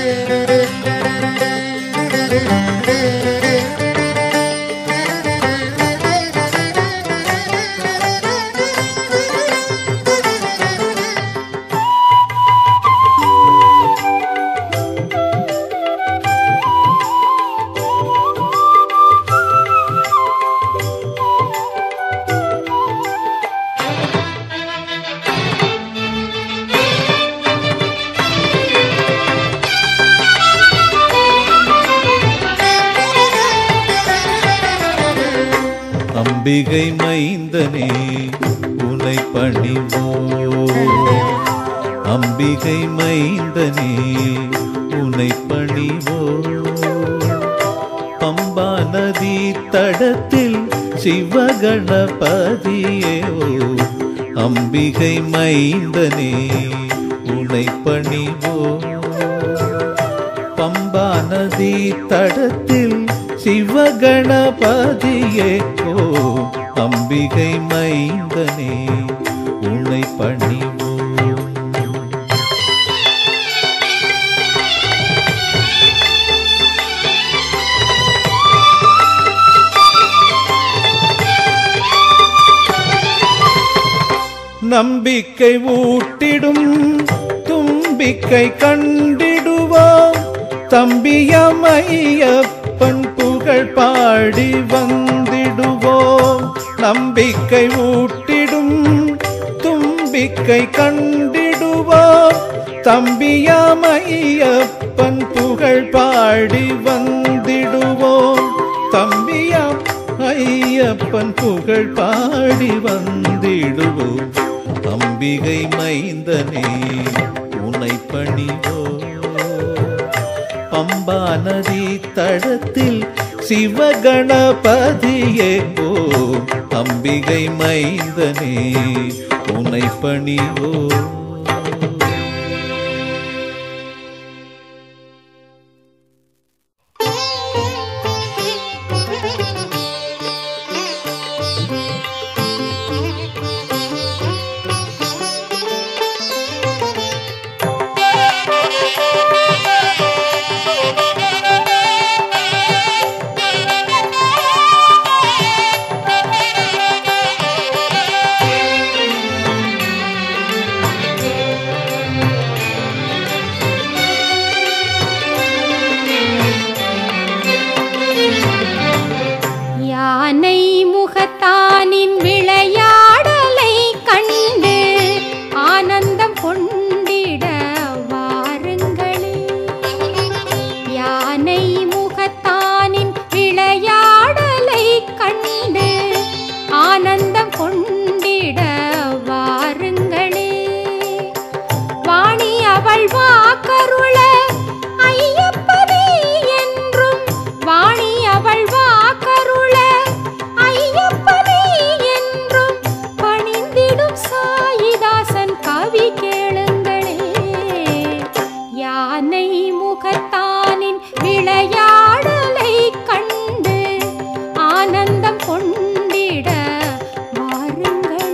அம்பிகை மைந்தனே உனை பணிவோ அம்பிகை மைந்தனே உனை பணிவோ பம்பா நதி தடத்தில் சிவகணபதியே ஓ அம்பிகை மைந்தனே உனை பணிவோ பம்பா நதி தடத்தில் சிவகணபதியே ஓ அம்பிகை மைந்தனே உன்னை பணிவோம் நம்பிக்கை ஊட்டிடும் தும்பிக்கை கண்டிடுவோம் தம்பியமையப்பன் புகழ் பாடி வந்திடுவோம் நம்பிக்கை ஊட்டிடும் தும்பிக்கை கண்டிடுவோம் தம்பியமையப்பன் புகழ் பாடி வந்திடுவோம் தம்பியாம் ஐயப்பன் புகழ் பாடி வந்திடுவோம் அம்பிகை மைந்தனே உனை பணிவோ பம்பா நதி தடத்தில் சிவகணபதியே ஓ அம்பிகை மைந்தனே உனை பணிவோ யானை முகத்தானின் விளையாடலை கண்டு ஆனந்தம் கொண்டிட வாருங்களே யானை முகத்தானின் விளையாடலை கண்டு ஆனந்தம் கொண்டிட வாருங்களே வாணி அவள் வாக்கருள ஐயப்பனே என்றும் வாணி அவள் வாக்கருள ஐயப்பனே என்றும் பணிந்திடும் சாயிதாசன் கவி கேளுங்களே யானை முகத்தானின் விளையாடலை கண்டு ஆனந்தம் கொண்டிட வாருங்களே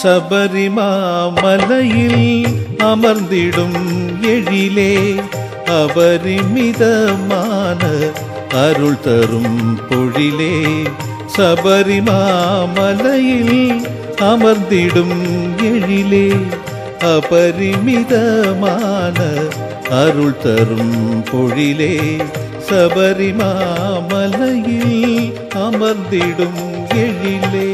சபரிமாமலையில் அமர்ந்திடும் எழிலே அபரிமிதமான அருள் தரும் பொழிலே சபரிமாமலையில் அமர்ந்திடும் எழிலே அபரிமிதமான அருள் தரும் பொழிலே சபரிமாமலையில் அமர்ந்திடும் எழிலே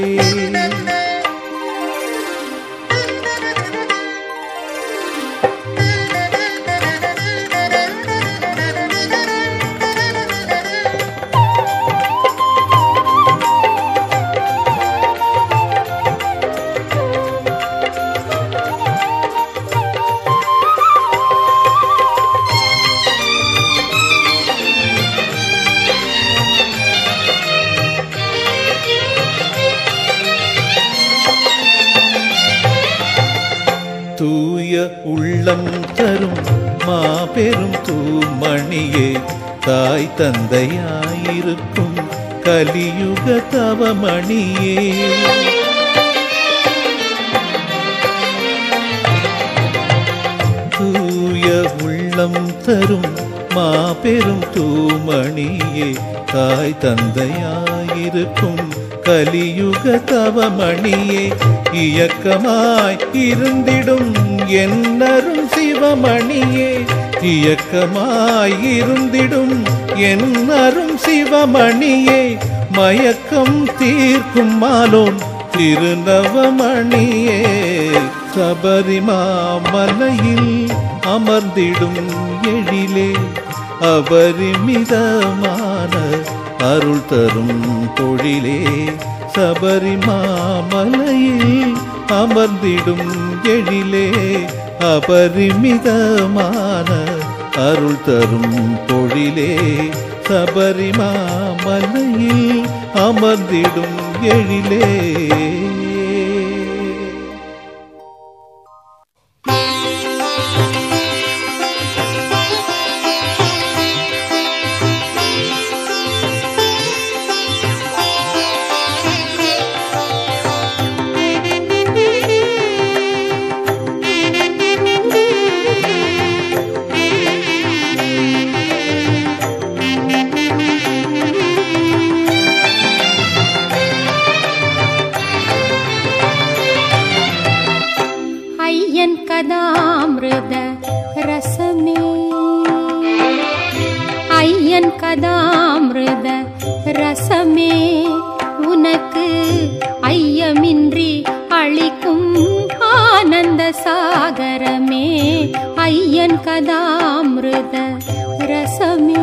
தூய உள்ளம் தரும் மாபெரும் தூமணியே தாய் தந்தையாயிருக்கும் கலியுக தவமணியே தூய உள்ளம் தரும் மாபெரும் தூமணியே தாய் தந்தையாயிருக்கும் கலியுக தவமணியே இயக்கமாய் இருந்திடும் என்னரும் சிவமணியே இயக்கமாய் இருந்திடும் என்னரும் சிவமணியே மயக்கம் தீர்க்கும் மாலோன் திருநவமணியே சபரிமாமலையில் அமர்ந்திடும் எழிலே அபரிமிதமான அருள் தரும் பொழிலே சபரிமாமலையில் அமர்ந்திடும் எழிலே அபரிமிதமான அருள் தரும் பொழிலே சபரிமாமலையில் அமர்ந்திடும் எழிலே ஐயன் கதாமிருத ரசமே ஐயன் கதாமிருத ரசமே உனக்கு ஐயமின்றி அளிக்கும் ஆனந்த சாகரமே ஐயன் கதாமிருத ரசமே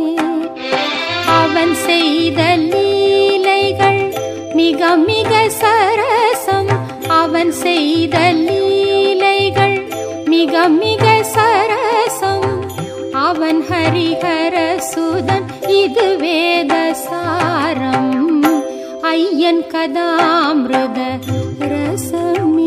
அவன் செய்த லீலைகள் மிக மிக சரசம் அவன் செய்த லீலைகள் மிக மிக சரசம் அவன் ஹரிஹர சுதன் இது வேத சாரம் ஐயன் கதாமிருத ரசமே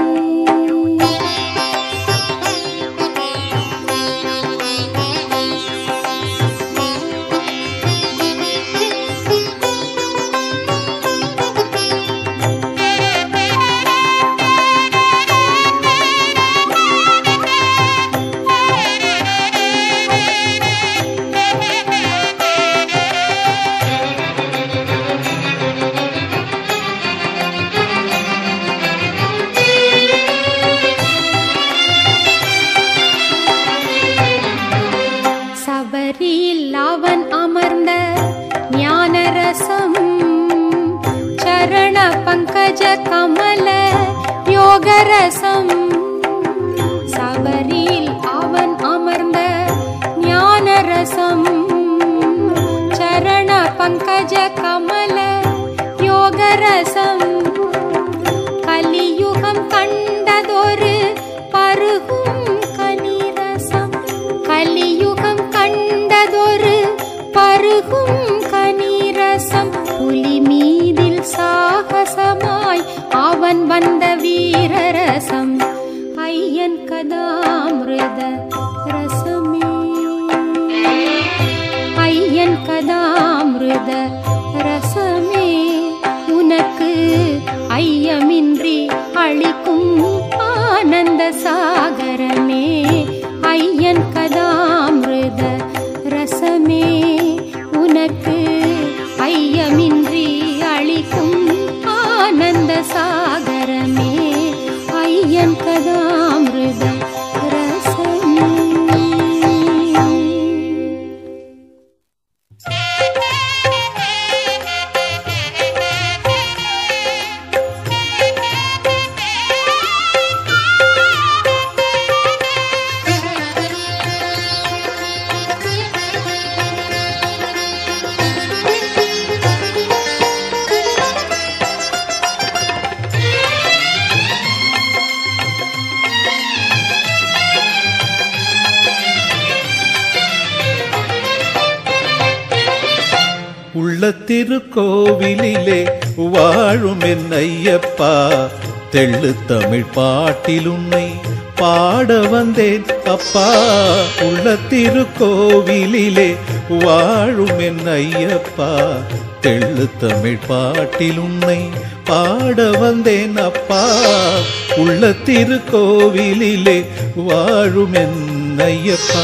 சபரியில் அவன் அமர்ந்த ஞானரசம் சரண பங்கஜ கமல யோகரசம் சபரியில் அவன் அமர்ந்த ஞானரசம் சரண பங்கஜ கமல யோகரசம் கலியுகம் கண்டதொரு பருகும் கனிரசம் கலியுகம் கண்டதொரு பருகும் கனிரசம் புலி மீதில் சாகசமாய் அவன் வந்த வீரரசம் ஐயன் கதாமிருத ரசமே ஐயன் கதாமிருத ரசமே உனக்கு ஐயமின்றி அழி ஆனந்த சாகரமே ஐயன் கதாமிருத ரசமே உனக்கு ஐயமின்றி அளிக்கும் ஆனந்த சாகரமே ஐயன் கதாமிருத ரசமே உள்ள திருக்கோவிலிலே வாழும் என் ஐயப்பா தெள்ளு தமிழ் பாட்டில் உன்னை பாட வந்தேன் அப்பா உள்ள திருக்கோவிலிலே வாழும் என் ஐயப்பா தெள்ளு தமிழ் பாட்டில் உன்னை பாட வந்தேன் அப்பா உள்ள திருக்கோவிலிலே வாழும் என் ஐயப்பா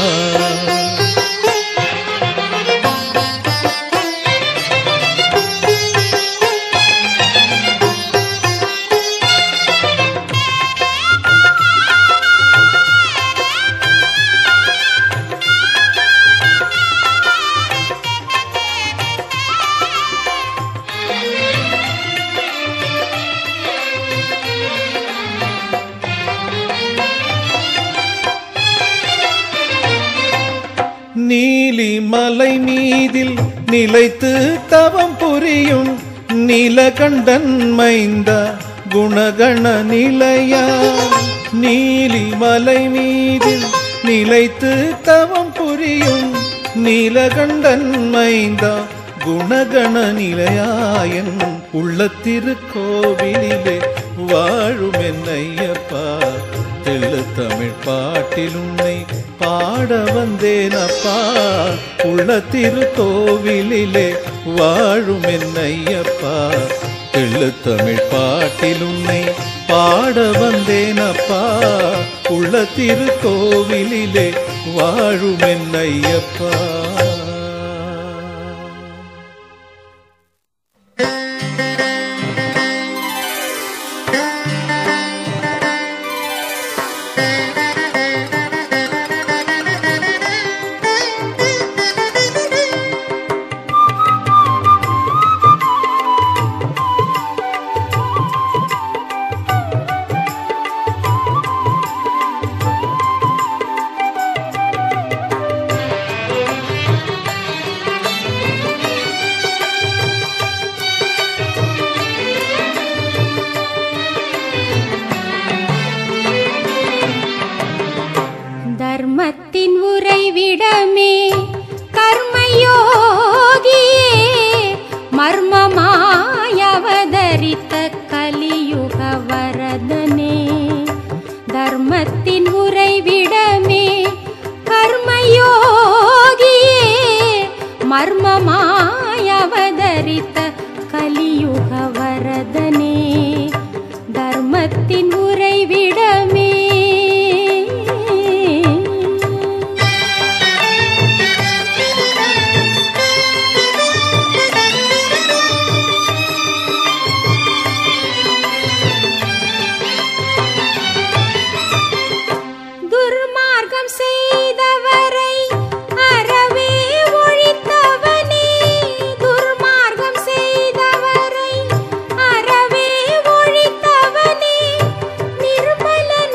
நீலி மலை மீதில் நிலைத்து தவம் புரியும் நீலகண்டன் மைந்த குணகண நிலையா நீலி மலை மீதில் நிலைத்து தவம் புரியும் நீலகண்டன் மைந்தா குணகண நிலையாயன் உள்ள திருக்கோவிலிலே வாழும் என்னையப்பா தெள்ளு தமிழ் பாட்டில் உன்னை பாட வந்தேன் அப்பா உள்ள திருக்கோவிலிலே வாழும் என்னையப்பா தெள்ளு தமிழ் பாட்டில் உன்னை பாட வந்தேன் அப்பா உள்ள திருக்கோவிலிலே வாழும் என்னையப்பா தர்மத்தின் உறைவிடமே கர்மயோகியே மர்மமாய் அவதரித்த கலியுக வரதனே தர்மத்தின் உறைவிடமே கர்மயோகியே மர்மமாய் அவதரித்த கலியுக வரதனே தர்மத்தின் உறைவிடமே துர்மார்க்கம் செய்தவரை அறவே ஒழித்தவனே துர்மார்க்கம் செய்தவரை அறவே ஒழித்தவனே நிர்மல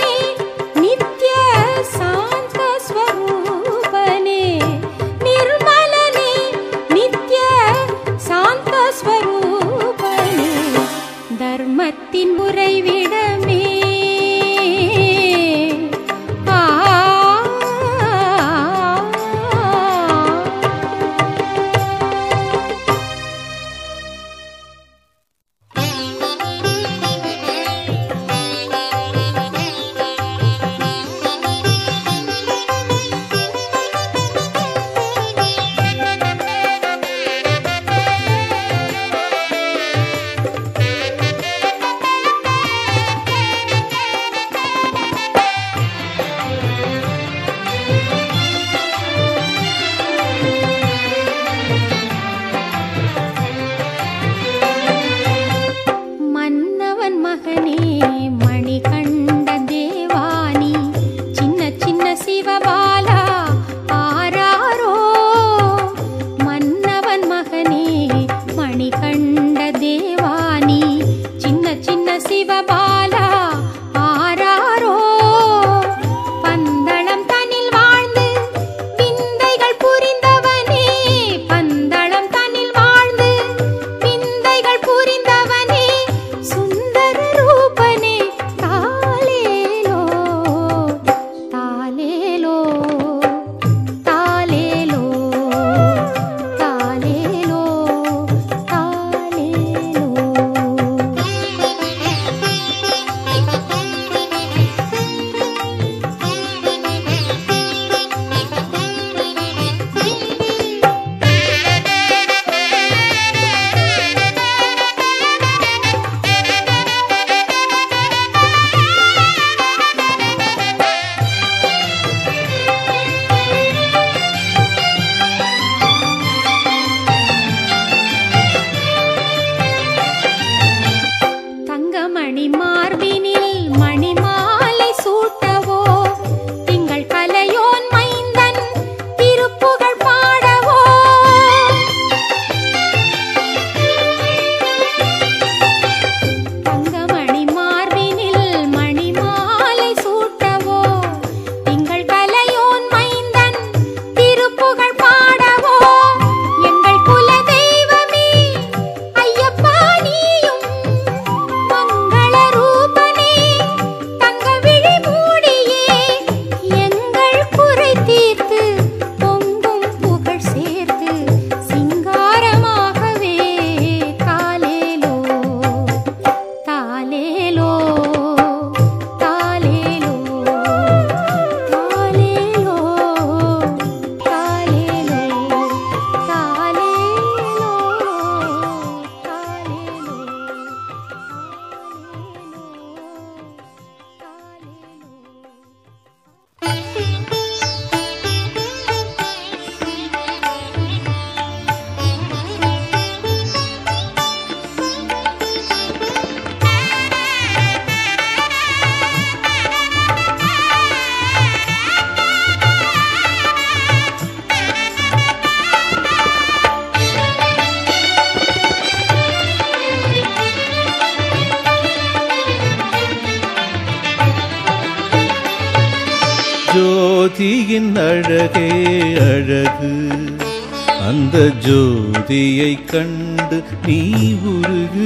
ஜோதியின் அழகே அழகு அந்த ஜோதியை கண்டு நீ உருகு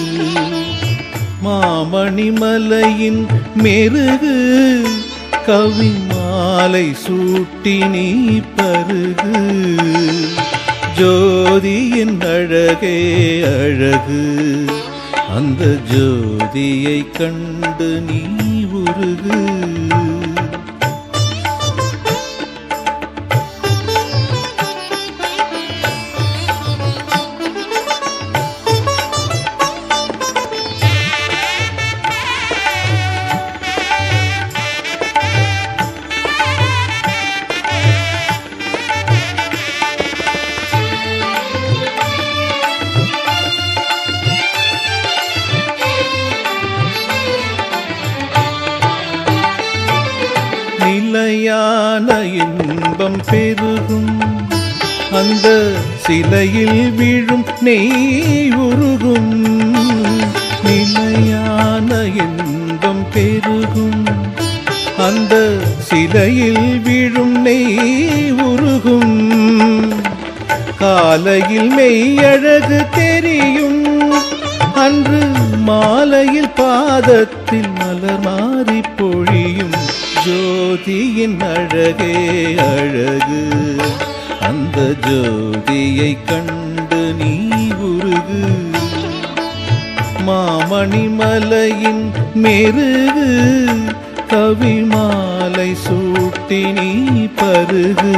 மாமணிமலையின் மெருகு கவி மாலை சூட்டி நீ பருகு ஜோதியின் அழகே அழகு அந்த ஜோதியை கண்டு நீ உருகு நிலையான இன்பம் பெருகும் அந்த சிலையில் விழும் நெய் உருகும் நிலையான இன்பம் பெருகும் அந்த சிலையில் விழும் நெய் உருகும் காலையில் மெய்யழகு தெரியும் அன்று மாலையில் பாதத்தில் மலர் மாறி பொழியும் ஜோதியின் அழகே அழகு அந்த ஜோதியை கண்டு நீ உருகு மாமணிமலையின் மெருகு கவி மாலை சூட்டி நீ பருகு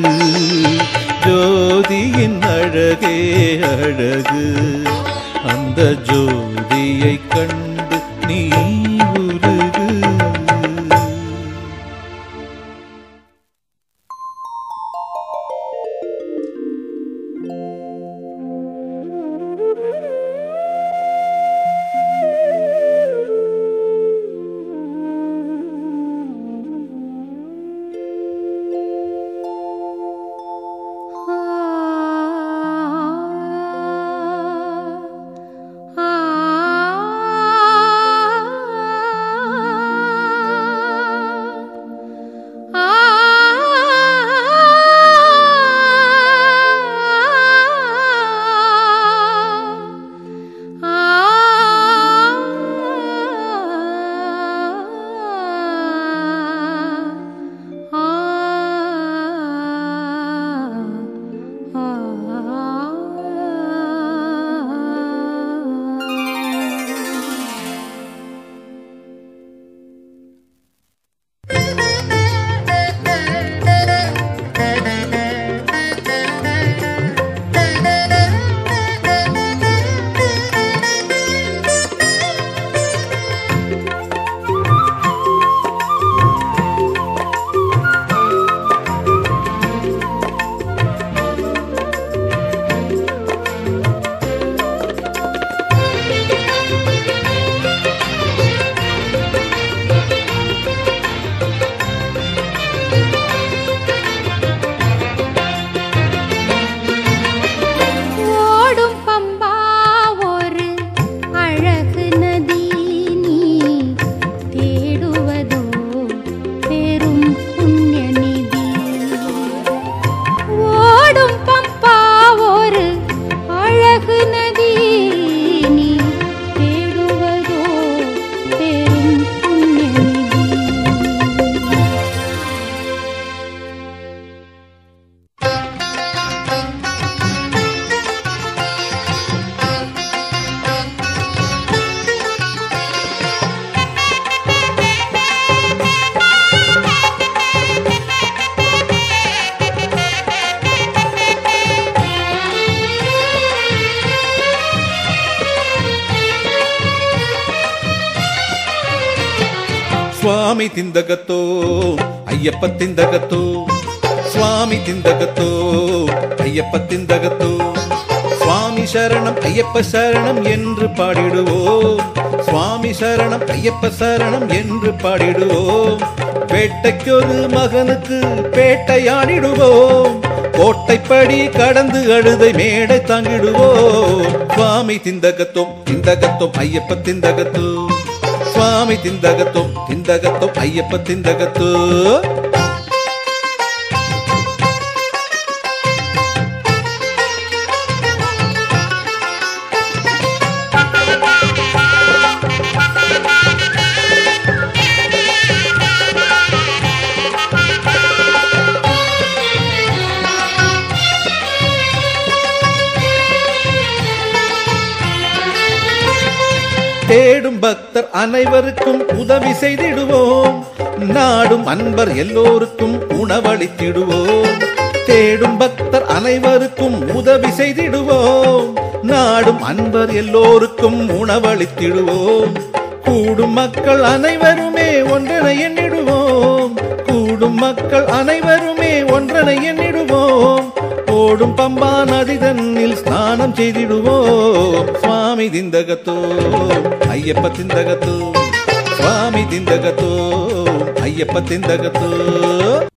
ஜோதியின் அழகே அழகு அந்த ஜோதியை கண்டு நீ உருகு ஓடும் பம்பா ஒரு அழகு நதி நீ தேடுவதோ பெரும் புண்ணிய நிதி ஓடும் பம்பா ஒரு அழகு நதி நீ தேடுவதோ பெரும் புண்ணிய நிதி ಸ್ವಾಮಿ ತಿಂದಗತ್ತೋ ಅಯ್ಯಪ್ಪ ತಿಂದಗತ್ತೋ ಸ್ವಾಮಿ ತಿಂದಗತ್ತೋ ಅಯ್ಯಪ್ಪ ತಿಂದಗತ್ತೋ சுவாமி சரணம் ஐயப்ப சரணம் என்று பாடிடுவோம் சுவாமி சரணம் ஐயப்ப சரணம் என்று பாடிடுவோம் வேட்டைக்கொரு மகனுக்கு பேட்டையாடிடுவோம் கோட்டைப்படி கடந்து அழுதை மேடை தாங்கிடுவோம் சுவாமி திந்தகத்தோம் திந்தகத்தோம் ஐயப்ப திந்தகத்தோ சுவாமி திந்தகத்தோம் திந்தகத்தோம் ஐயப்ப திந்தகத்தோ தேடும் பக்தர் அனைவருக்கும் உதவி செய்திடுவோம் நாடும் அன்பர் எல்லோருக்கும் உணவளித்திடுவோம் தேடும் பக்தர் அனைவருக்கும் உதவி செய்திடுவோம் நாடும் அன்பர் எல்லோருக்கும் உணவளித்திடுவோம் கூடும் மக்கள் அனைவருமே ஒன்றனை எண்ணிடுவோம் கூடும் மக்கள் அனைவருமே ஒன்றனை எண்ணிடுவோம் ஓடும் பம்பா நதி தன்னில் ஸ்நானம் செய்திடுவோம் சுவாமி திந்தகத்தோ ஐயப்ப திந்தகத்தோ சுவாமி திந்தகத்தோ ஐயப்ப திந்தகத்தோ